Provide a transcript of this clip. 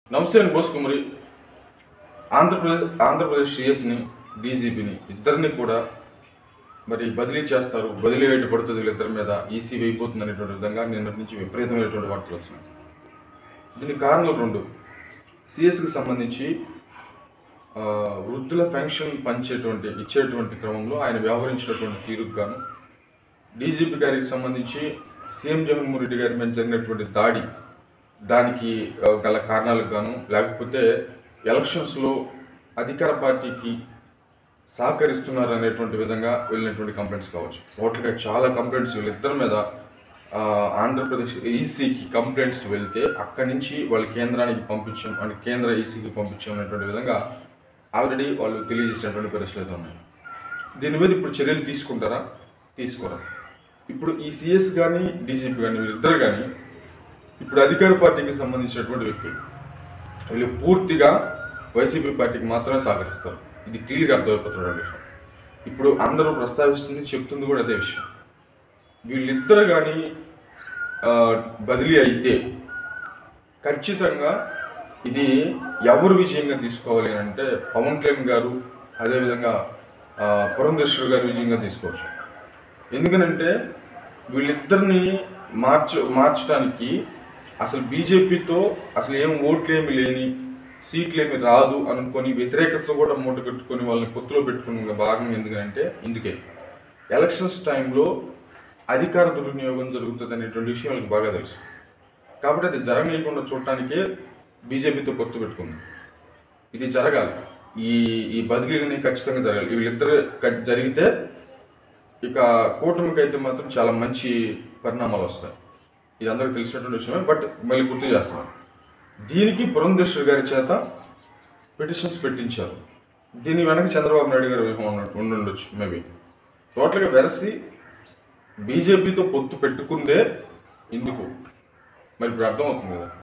నమస్తే అని బోసుకుమరి ఆంధ్రప్రదేశ్ ఆంధ్రప్రదేశ్ సిఎస్ని డీజీపీని ఇద్దరిని కూడా మరి బదిలీ చేస్తారు బదిలీ వేటు పడుతుంది వీళ్ళిద్దరి మీద ఈసీ వేయిపోతుంది అనేటువంటి విధంగా నిన్నటి నుంచి విపరీతమైనటువంటి వార్తలు వచ్చినాయి దీనికి కారణాలు రెండు సిఎస్కి సంబంధించి ఆ, వృద్ధుల పెన్షన్ పంచేటువంటి ఇచ్చేటువంటి క్రమంలో ఆయన వ్యవహరించినటువంటి తీరుకు గాను డీజీపీ గారికి సంబంధించి సీఎం జగన్మోహన్ రెడ్డి గారి మీద జరిగినటువంటి దాడి దానికి ఆ, గల కారణాలకు గాను లేకపోతే ఎలక్షన్స్లో అధికార పార్టీకి సహకరిస్తున్నారు అనేటువంటి విధంగా వెళ్ళినటువంటి కంప్లైంట్స్ కావచ్చు టోటల్గా చాలా కంప్లైంట్స్ వీళ్ళిద్దరి మీద ఆ, ఆంధ్రప్రదేశ్ ఈసీకి కంప్లైంట్స్ వెళ్తే అక్కడి నుంచి వాళ్ళు కేంద్రానికి పంపించాం అంటే కేంద్ర ఈసీకి పంపించాం అనేటువంటి విధంగా ఆల్రెడీ వాళ్ళు తెలియజేసినటువంటి పరిస్థితులు అయితే ఉన్నాయి దీని మీద ఇప్పుడు చర్యలు తీసుకుంటారా తీసుకోరా ఇప్పుడు ఈ సిఎస్ కానీ డీజీపీ కానీ వీళ్ళిద్దరు కానీ ఇప్పుడు అధికార పార్టీకి సంబంధించినటువంటి వ్యక్తులు వీళ్ళు పూర్తిగా వైసీపీ పార్టీకి మాత్రమే సహకరిస్తారు ఇది క్లియర్గా అర్థమైపోతున్న విషయం ఇప్పుడు అందరూ ప్రస్తావిస్తుంది చెప్తుంది కూడా అదే విషయం వీళ్ళిద్దరు కానీ బదిలీ అయితే ఖచ్చితంగా ఇది ఎవరు విజయంగా తీసుకోవాలి అని అంటే పవన్ కళ్యాణ్ గారు అదేవిధంగా ఆ, పురంధేశ్వర్ గారు విజయంగా తీసుకోవచ్చు ఎందుకనంటే వీళ్ళిద్దరిని మార్చ మార్చడానికి అసలు బీజేపీతో అసలు ఏం ఓట్లు ఏమి లేని సీట్లు ఏమి రాదు అనుకొని వ్యతిరేకత కూడా మూట కట్టుకొని వాళ్ళని పొత్తులో పెట్టుకున్న భాగం ఎందుకంటే ఇందుకే ఎలక్షన్స్ టైంలో అధికార దుర్వినియోగం జరుగుతుంది అనేటువంటి విషయం వాళ్ళకి బాగా తెలుసు కాబట్టి అది జరగనీయకుండా చూడటానికే బీజేపీతో పొత్తు పెట్టుకుంది ఇది జరగాలి ఈ ఈ బదిలీలని ఖచ్చితంగా జరగాలి వీళ్ళిద్దరు క- జరిగితే ఇక కూటమికి అయితే మాత్రం చాలా మంచి పరిణామాలు వస్తాయి ఇది అందరికీ తెలిసినటువంటి విషయమే బట్ మళ్ళీ గుర్తు చేస్తున్నాను దీనికి పురంధేశ్వర్ గారి చేత పిటిషన్స్ పెట్టించారు దీని వెనక చంద్రబాబు నాయుడు గారు వ్యూహం ఉన్న- ఉండుండొచ్చు మేబీ టోటల్గా వెరసి బీజేపీతో పొత్తు పెట్టుకుందే ఇందుకు మరి ఇప్పుడు అర్థమవుతుంది కదా